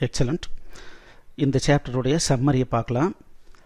excellent இந்த சாப்டருடைய சம்மரியை பார்க்கலாம்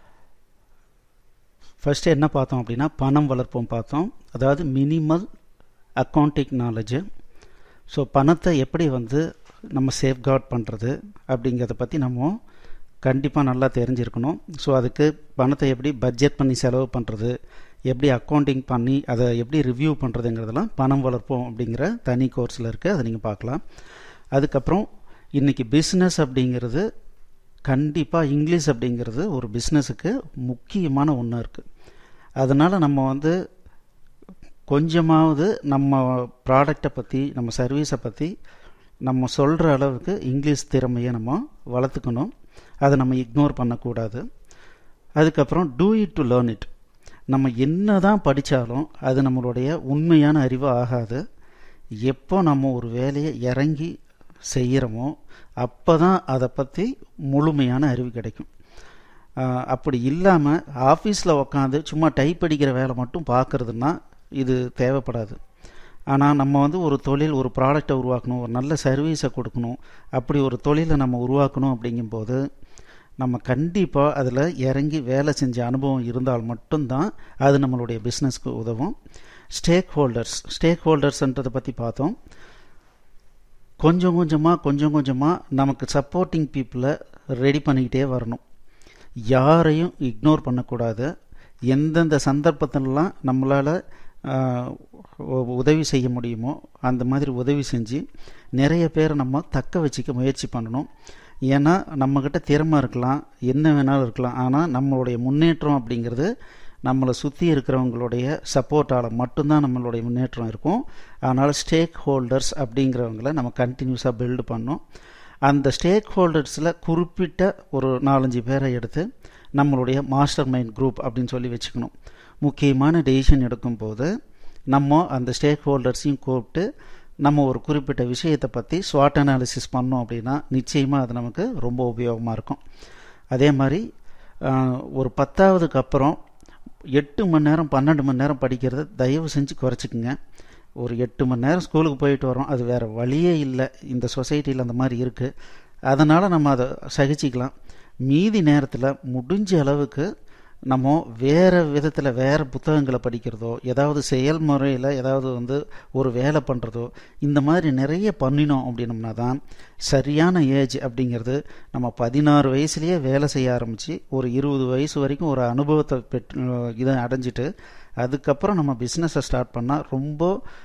first என்ன பார்த்தோம் அப்படின்னா பணம் வளர்ப்போம் பார்த்தோம் அதாவது மினிமல் அக்கௌண்டிங் நாலேஜு ஸோ பணத்தை எப்படி வந்து நம்ம சேஃப்கார்ட் பண்ணுறது அப்படிங்கிறத பற்றி நம்ம கண்டிப்பாக நல்லா தெரிஞ்சிருக்கணும் ஸோ அதுக்கு பணத்தை எப்படி பட்ஜெட் பண்ணி செலவு பண்ணுறது எப்படி அக்கௌண்டிங் பண்ணி அதை எப்படி ரிவ்யூ பண்ணுறதுங்கிறதெல்லாம் பணம் வளர்ப்போம் அப்படிங்கிற தனி கோர்ஸில் இருக்குது அதை நீங்கள் பார்க்கலாம் அதுக்கப்புறம் இன்றைக்கி பிஸ்னஸ் அப்படிங்கிறது கண்டிப்பாக இங்கிலீஷ் அப்படிங்கிறது ஒரு பிஸ்னஸுக்கு முக்கியமான ஒன்று இருக்குது அதனால் நம்ம வந்து கொஞ்சமாவது நம்ம ப்ராடக்டை பற்றி நம்ம சர்வீஸை பற்றி நம்ம சொல்கிற அளவுக்கு இங்கிலீஷ் திறமையை நம்ம வளர்த்துக்கணும் அதை நம்ம இக்னோர் பண்ணக்கூடாது அதுக்கப்புறம் do it to learn it நம்ம என்ன தான் படித்தாலும் அது நம்மளுடைய உண்மையான அறிவு ஆகாது எப்போ நம்ம ஒரு வேலையை இறங்கி செய்கிறோமோ அப்போ தான் அதை பற்றி முழுமையான அறிவு கிடைக்கும் அப்படி இல்லாமல் ஆஃபீஸில் உக்காந்து சும்மா டைப் அடிக்கிற வேலை மட்டும் பார்க்குறதுன்னா இது தேவைப்படாது ஆனால் நம்ம வந்து ஒரு தொழில் ஒரு ப்ராடக்டை உருவாக்கணும் ஒரு நல்ல சர்வீஸை கொடுக்கணும் அப்படி ஒரு தொழிலை நம்ம உருவாக்கணும் அப்படிங்கும்போது நம்ம கண்டிப்பாக அதில் இறங்கி வேலை செஞ்ச அனுபவம் இருந்தால் மட்டும்தான் அது நம்மளுடைய பிஸ்னஸ்க்கு உதவும் ஸ்டேக் ஹோல்டர்ஸ் ஸ்டேக் ஹோல்டர்ஸ்ன்றதை பற்றி பார்த்தோம் கொஞ்சம் கொஞ்சமாக கொஞ்சம் கொஞ்சமாக நமக்கு சப்போர்ட்டிங் பீப்புளை ரெடி பண்ணிக்கிட்டே வரணும் யாரையும் இக்னோர் பண்ணக்கூடாது எந்தெந்த சந்தர்ப்பத்திலலாம் நம்மளால் உதவி செய்ய முடியுமோ அந்த மாதிரி உதவி செஞ்சு நிறைய பேரை நம்ம தக்க வச்சுக்க முயற்சி பண்ணணும் ஏன்னா நம்மக்கிட்ட திறமை இருக்கலாம் என்ன வேணாலும் இருக்கலாம் ஆனால் நம்மளுடைய முன்னேற்றம் அப்படிங்கிறது நம்மளை சுற்றி இருக்கிறவங்களுடைய சப்போர்ட்டால் மட்டும்தான் நம்மளுடைய முன்னேற்றம் இருக்கும் அதனால் ஸ்டேக் ஹோல்டர்ஸ் அப்படிங்கிறவங்கள நம்ம கண்டினியூஸாக பில்டு பண்ணோம் அந்த ஸ்டேக் ஹோல்டர்ஸில் குறிப்பிட்ட ஒரு நாலஞ்சு பேரை எடுத்து நம்மளுடைய மாஸ்டர் மைண்ட் குரூப் அப்படின்னு சொல்லி வச்சுக்கணும் முக்கியமான டெசிஷன் எடுக்கும்போது நம்ம அந்த ஸ்டேக் ஹோல்டர்ஸையும் கூப்பிட்டு நம்ம ஒரு குறிப்பிட்ட விஷயத்தை பற்றி ஸ்வாட் அனாலிசிஸ் பண்ணோம் அப்படின்னா நிச்சயமாக அது நமக்கு ரொம்ப உபயோகமாக இருக்கும் அதே மாதிரி ஒரு பத்தாவதுக்கு அப்புறம் எட்டு மணி நேரம் பன்னெண்டு மணி நேரம் படிக்கிறத தயவு செஞ்சு குறைச்சிக்குங்க ஒரு எட்டு மணி நேரம் ஸ்கூலுக்கு போயிட்டு வரோம் அது வேறு வழியே இல்லை இந்த சொசைட்டியில் அந்த மாதிரி இருக்குது அதனால் நம்ம அதை சகிச்சிக்கலாம் மீதி நேரத்தில் முடிஞ்ச அளவுக்கு நம்ம வேறு விதத்தில் வேறு புத்தகங்களை படிக்கிறதோ ஏதாவது செயல்முறையில் ஏதாவது வந்து ஒரு வேலை பண்ணுறதோ இந்த மாதிரி நிறைய பண்ணினோம் அப்படின்னம்னா தான் சரியான ஏஜ் அப்படிங்கிறது நம்ம பதினாறு வயசுலேயே வேலை செய்ய ஆரம்பித்து ஒரு இருபது வயசு வரைக்கும் ஒரு அனுபவத்தை பெற்று இதை அடைஞ்சிட்டு அதுக்கப்புறம் நம்ம பிஸ்னஸை ஸ்டார்ட் பண்ணால் ரொம்ப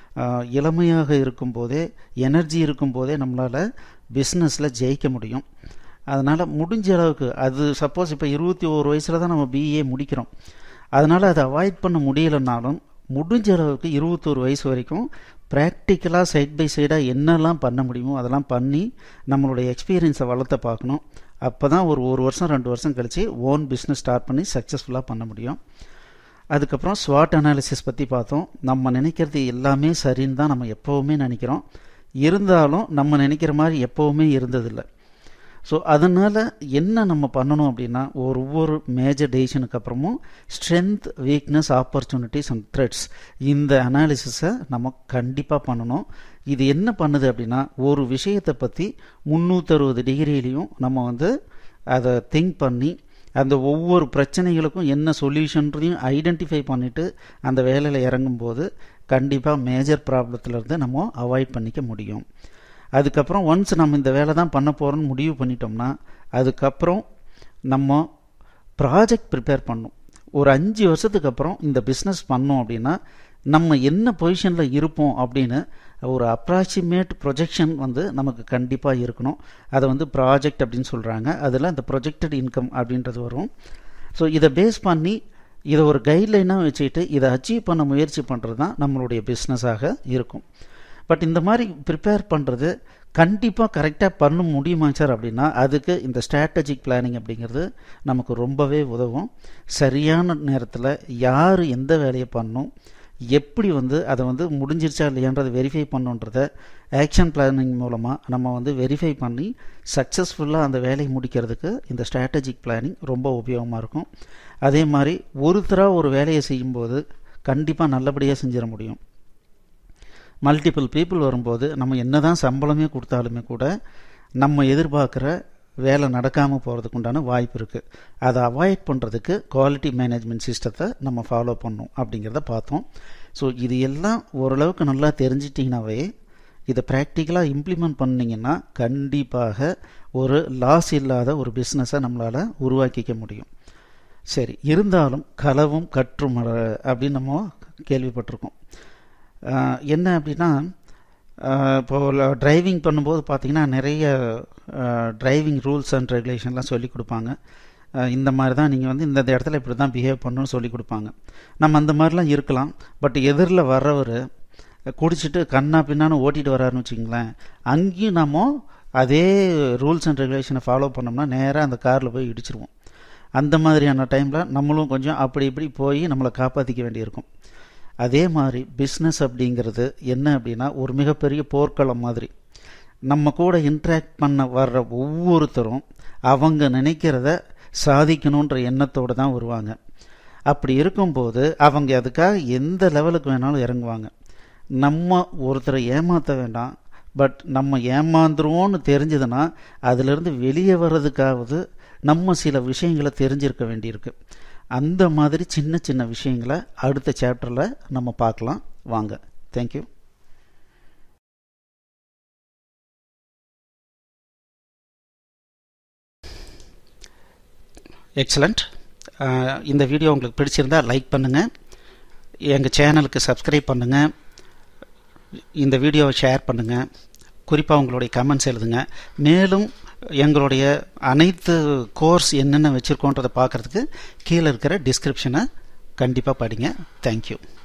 இளமையாக இருக்கும்போதே எனர்ஜி இருக்கும்போதே நம்மளால் பிஸ்னஸில் ஜெயிக்க முடியும் அதனால் முடிஞ்ச அளவுக்கு அது சப்போஸ் இப்போ இருபத்தி ஒரு வயசில் தான் நம்ம பிஏ முடிக்கிறோம் அதனால் அதை அவாய்ட் பண்ண முடியலைனாலும் முடிஞ்ச அளவுக்கு இருபத்தோரு வயசு வரைக்கும் ப்ராக்டிக்கலாக சைட் பை சைடாக என்னெல்லாம் பண்ண முடியுமோ அதெல்லாம் பண்ணி நம்மளுடைய எக்ஸ்பீரியன்ஸை வளர்த்த பார்க்கணும் அப்போ தான் ஒரு ஒரு வருஷம் ரெண்டு வருஷம் கழித்து ஓன் பிஸ்னஸ் ஸ்டார்ட் பண்ணி சக்ஸஸ்ஃபுல்லாக பண்ண முடியும் அதுக்கப்புறம் ஸ்வாட் அனாலிசிஸ் பற்றி பார்த்தோம் நம்ம நினைக்கிறது எல்லாமே சரின்னு தான் நம்ம எப்போவுமே நினைக்கிறோம் இருந்தாலும் நம்ம நினைக்கிற மாதிரி எப்போவுமே இருந்ததில்லை ஸோ அதனால் என்ன நம்ம பண்ணணும் அப்படின்னா ஒரு ஒவ்வொரு மேஜர் டெசிஷனுக்கு அப்புறமும் strength weakness opportunities and threats இந்த அனாலிசிஸை நம்ம கண்டிப்பாக பண்ணணும் இது என்ன பண்ணுது அப்படின்னா ஒரு விஷயத்தை பற்றி முந்நூற்றறுபது டிகிரிலையும் நம்ம வந்து அதை திங்க் பண்ணி அந்த ஒவ்வொரு பிரச்சனைகளுக்கும் என்ன சொல்யூஷன்றதையும் ஐடென்டிஃபை பண்ணிவிட்டு அந்த வேலையில் இறங்கும்போது கண்டிப்பாக மேஜர் ப்ராப்ளத்திலேருந்து நம்ம அவாய்ட் பண்ணிக்க முடியும் அதுக்கப்புறம் ஒன்ஸ் நம்ம இந்த வேலை தான் பண்ண போகிறோம்னு முடிவு பண்ணிட்டோம்னா அதுக்கப்புறம் நம்ம ப்ராஜெக்ட் ப்ரிப்பேர் பண்ணும் ஒரு அஞ்சு வருஷத்துக்கு அப்புறம் இந்த பிஸ்னஸ் பண்ணோம் அப்படின்னா நம்ம என்ன பொசிஷனில் இருப்போம் அப்படின்னு ஒரு அப்ராக்சிமேட் ப்ரொஜெக்ஷன் வந்து நமக்கு கண்டிப்பாக இருக்கணும் அதை வந்து ப்ராஜெக்ட் அப்படின்னு சொல்கிறாங்க அதில் அந்த ப்ரொஜெக்டட் இன்கம் அப்படின்றது வரும் ஸோ இதை பேஸ் பண்ணி இதை ஒரு கைட்லைனாக வச்சுக்கிட்டு இதை அச்சீவ் பண்ண முயற்சி பண்ணுறது தான் நம்மளுடைய பிஸ்னஸாக இருக்கும் பட் இந்த மாதிரி ப்ரிப்பேர் பண்ணுறது கண்டிப்பாக கரெக்டாக பண்ண முடியுமா சார் அப்படின்னா அதுக்கு இந்த ஸ்ட்ராட்டஜிக் பிளானிங் அப்படிங்கிறது நமக்கு ரொம்பவே உதவும் சரியான நேரத்தில் யார் எந்த வேலையை பண்ணும் எப்படி வந்து அதை வந்து முடிஞ்சிருச்சா இல்லையான்றதை வெரிஃபை பண்ணுன்றத ஆக்ஷன் பிளானிங் மூலமாக நம்ம வந்து வெரிஃபை பண்ணி சக்ஸஸ்ஃபுல்லாக அந்த வேலையை முடிக்கிறதுக்கு இந்த ஸ்ட்ராட்டஜிக் பிளானிங் ரொம்ப உபயோகமாக இருக்கும் அதே மாதிரி ஒருத்தராக ஒரு வேலையை செய்யும்போது கண்டிப்பாக நல்லபடியாக செஞ்சிட முடியும் மல்டிபிள் பீப்புள் வரும்போது நம்ம என்ன தான் சம்பளமே கொடுத்தாலுமே கூட நம்ம எதிர்பார்க்குற வேலை நடக்காமல் போகிறதுக்கு உண்டான வாய்ப்பு இருக்குது அதை அவாய்ட் பண்ணுறதுக்கு குவாலிட்டி மேனேஜ்மெண்ட் சிஸ்டத்தை நம்ம ஃபாலோ பண்ணணும் அப்படிங்கிறத பார்த்தோம் ஸோ இது எல்லாம் ஓரளவுக்கு நல்லா தெரிஞ்சிட்டிங்கனாவே இதை ப்ராக்டிக்கலாக இம்ப்ளிமெண்ட் பண்ணிங்கன்னா கண்டிப்பாக ஒரு லாஸ் இல்லாத ஒரு பிஸ்னஸை நம்மளால் உருவாக்கிக்க முடியும் சரி இருந்தாலும் களவும் கற்றும் அப்படின்னு நம்ம கேள்விப்பட்டிருக்கோம் என்ன அப்படின்னா இப்போது டிரைவிங் பண்ணும்போது பார்த்திங்கன்னா நிறைய டிரைவிங் ரூல்ஸ் அண்ட் ரெகுலேஷன்லாம் சொல்லி கொடுப்பாங்க இந்த மாதிரி தான் நீங்கள் வந்து இந்த இடத்துல இப்படி தான் பிஹேவ் பண்ணணும்னு சொல்லி கொடுப்பாங்க நம்ம அந்த மாதிரிலாம் இருக்கலாம் பட் எதிரில் வர்றவர் குடிச்சிட்டு கண்ணா பின்னான்னு ஓட்டிகிட்டு வர்றாருன்னு வச்சுங்களேன் அங்கேயும் நம்ம அதே ரூல்ஸ் அண்ட் ரெகுலேஷனை ஃபாலோ பண்ணோம்னா நேராக அந்த காரில் போய் இடிச்சிருவோம் அந்த மாதிரியான டைமில் நம்மளும் கொஞ்சம் அப்படி இப்படி போய் நம்மளை காப்பாற்றிக்க வேண்டியிருக்கும் அதே மாதிரி பிஸ்னஸ் அப்படிங்கிறது என்ன அப்படின்னா ஒரு மிகப்பெரிய போர்க்களம் மாதிரி நம்ம கூட இன்ட்ராக்ட் பண்ண வர்ற ஒவ்வொருத்தரும் அவங்க நினைக்கிறத சாதிக்கணுன்ற எண்ணத்தோடு தான் வருவாங்க அப்படி இருக்கும்போது அவங்க அதுக்காக எந்த லெவலுக்கு வேணாலும் இறங்குவாங்க நம்ம ஒருத்தரை ஏமாற்ற வேண்டாம் பட் நம்ம ஏமாந்துருவோன்னு தெரிஞ்சதுன்னா அதிலிருந்து வெளியே வர்றதுக்காவது நம்ம சில விஷயங்களை தெரிஞ்சிருக்க வேண்டியிருக்கு அந்த மாதிரி சின்ன சின்ன விஷயங்களை அடுத்த சாப்டரில் நம்ம பார்க்கலாம் வாங்க தேங்க்யூ எக்ஸலண்ட் இந்த வீடியோ உங்களுக்கு பிடிச்சிருந்தா லைக் பண்ணுங்கள் எங்கள் சேனலுக்கு சப்ஸ்கிரைப் பண்ணுங்கள் இந்த வீடியோவை ஷேர் பண்ணுங்கள் குறிப்பாக உங்களுடைய கமெண்ட்ஸ் எழுதுங்க மேலும் எங்களுடைய அனைத்து கோர்ஸ் என்னென்ன வச்சுருக்கோன்றதை பார்க்குறதுக்கு கீழே இருக்கிற டிஸ்கிரிப்ஷனை கண்டிப்பாக படிங்க தேங்க்யூ